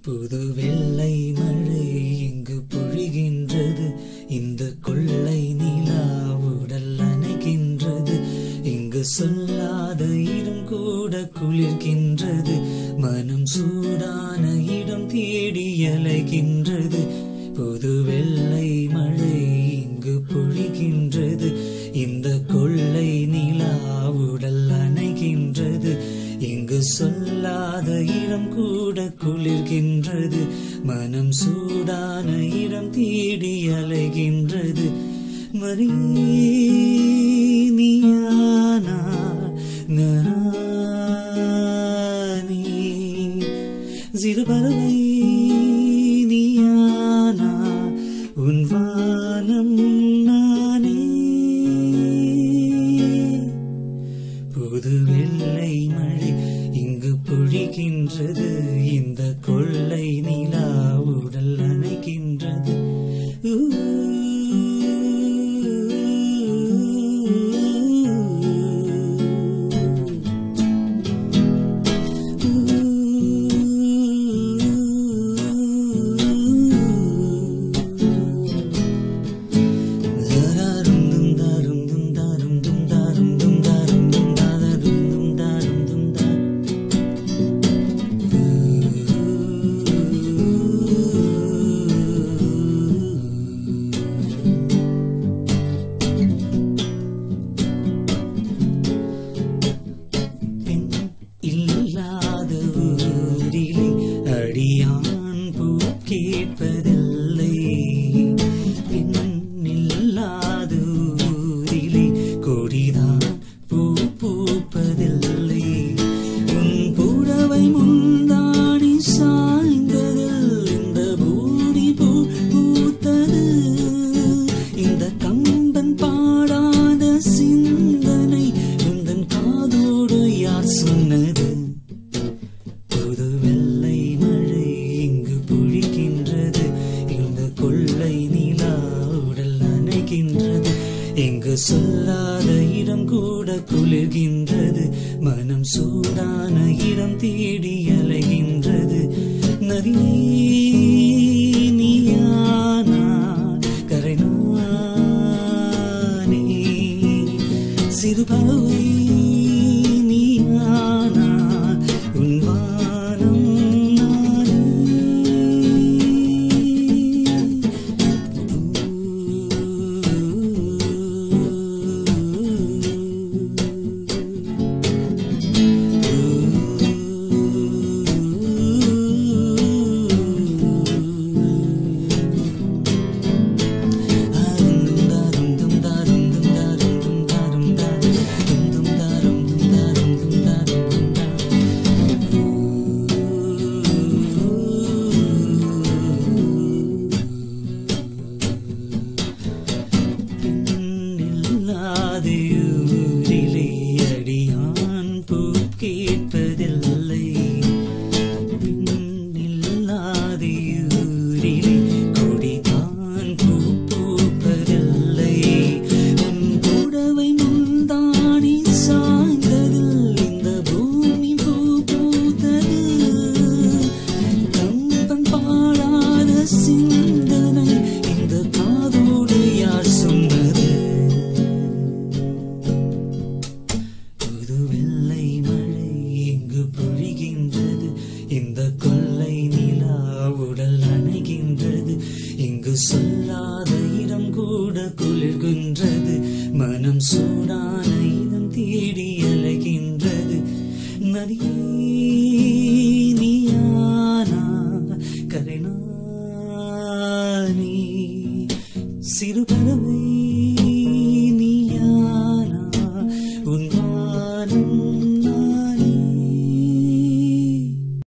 புது வெள்ளை மழை இங்கு பொழிகின்றது இந்த கொள்ளை நிலா உடல் அணைக்கின்றது இங்கு சொல்லாத இடம் கூட குளிர்கின்றது மனம் சூடான இடம் தேடி அலைகின்றது புது வெள்ளை மழை இங்கு பொழிகின்றது இந்த கொள்ளை நிலா உடல் அணைகின்றது இங்கு சொல்லாத இடம் கூட குளிர்கின்றது மனம் சூடான இடம் தேடி அலைகின்றது மரீனியானா நரானி சிறு பறவை நீயானா உன் வானம் நானே புது வெள்ளை மழை இங்கு பொழிகின்றது இந்த கொள்ளை நிலா உடல் அணைக்கின்றது ஊ. பெண் இல்லாத ஊரிலே அடியான் பூ கேட்பதில்லை பெண் இல்லாத ஊரிலே கொடிதான் பூ பூப்பதில்லை உன் புடவை முந்தாடி சாய்ந்ததில் இந்த பூமி பூ பூத்தது இந்த கம்பன் பாடாத சிந்தனை உந்தன் காதோடு யார் சொன்னது புது வெள்ளை மழை இங்கு பொழிக்கின்றது இந்த கொள்ளை நிலா உடல் அணைக்கின்றது இங்கு சொல்லாத இடம் கூட குளிர்கின்றது மனம் சூடான இடம் தேடி அலைகின்றது நதி நீயானா கரை நானே சிறு பறவை நீயானா உன் வானம் நானே பெண்ணில்லாதையூரிலே அடியான் பூ கேட்பதில்லை பெண்ணில்லாதையூரிலே கொடிதான் பூ பூப்பதில்லை உன் புடவை முந்தாடி சாய்ந்ததில் இந்த பூமி பூ பூத்தது கம்பன் பாடாத சிந்தனை இந்த காதோடு யார் சொன்னது புது வெள்ளை மழை இங்கு பொழிகின்றது இந்த கொள்ளை நிலா உடல் அணைகின்றது இங்கு சொல்லாத இடம் கூட குளிர்கின்றது மனம் சூடான இடம் தேடி அலைகின்றது நதியே